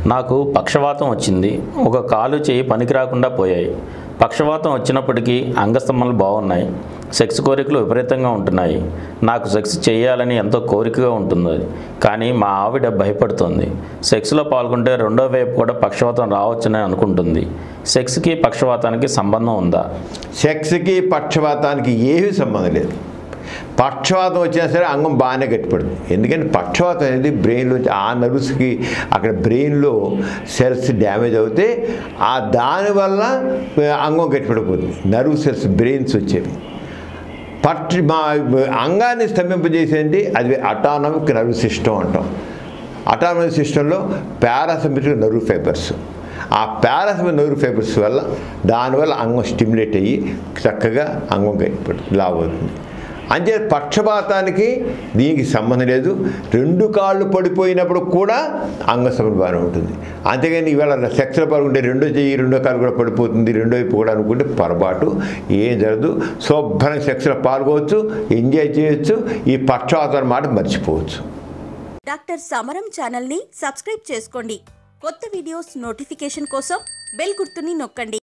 నాకు పక్షవాతం వచ్చింది ఒక కాలు చేయి పనికి రాకుండా పోయాయి పక్షవాతం వచ్చినప్పటికీ అంగస్తంభనలు బాగున్నాయి సెక్స్ కోరికలు విపరీతంగా ఉంటున్నాయి నాకు సెక్స్ చేయాలని ఎంతో కోరికగా ఉంటుంది కానీ మా ఆవిడ భయపడుతుంది సెక్స్లో పాల్గొంటే రెండో వైపు కూడా పక్షవాతం రావచ్చని అనుకుంటుంది సెక్స్కి పక్షవాతానికి సంబంధం ఉందా సెక్స్కి పక్షవాతానికి ఏమీ సంబంధం లేదు పక్షవాతం వచ్చినా సరే అంగం బాగానే గట్టిపడుతుంది ఎందుకంటే పక్షవాతం అనేది బ్రెయిన్లో ఆ నర్వ్స్కి అక్కడ బ్రెయిన్లో సెల్స్ డ్యామేజ్ అవుతే ఆ దానివల్ల అంగం గట్టిపడిపోతుంది నర్వ్ సెల్స్ బ్రెయిన్స్ వచ్చేవి పక్ష మా అంగాన్ని స్తంభింపజేసేది అది అటానమిక్ నర్వ్ సిస్టమ్ అంటాం అటానమిక్ సిస్టంలో పారాసమిటిక్ నర్వ్ ఫైబర్స్ ఆ పారాసమిక్ నర్వ్ ఫైబర్స్ వల్ల దానివల్ల అంగం స్టిమ్యులేట్ అయ్యి చక్కగా అంగం గట్టిపడుతుంది లావ్ అవుతుంది అంతే పక్షపాతానికి దీనికి సంబంధం లేదు రెండు కాళ్ళు పడిపోయినప్పుడు కూడా అంగ బాగానే ఉంటుంది అంతేగాని ఇవాళ సెక్స్లో పాల్గొంటే రెండో చెయ్యి రెండో కాలు కూడా పడిపోతుంది రెండో వైపు కూడా అనుకుంటే పొరపాటు ఏం జరగదు శుభ్రంగా సెక్స్లో పాల్గొవచ్చు ఎంజాయ్ చేయొచ్చు ఈ పక్షపాతం మాట మర్చిపోవచ్చు డాక్టర్ సమరం ఛానల్ని సబ్స్క్రైబ్ చేసుకోండి కొత్త వీడియోస్ నోటిఫికేషన్ కోసం బెల్ గుర్తుని నొక్కండి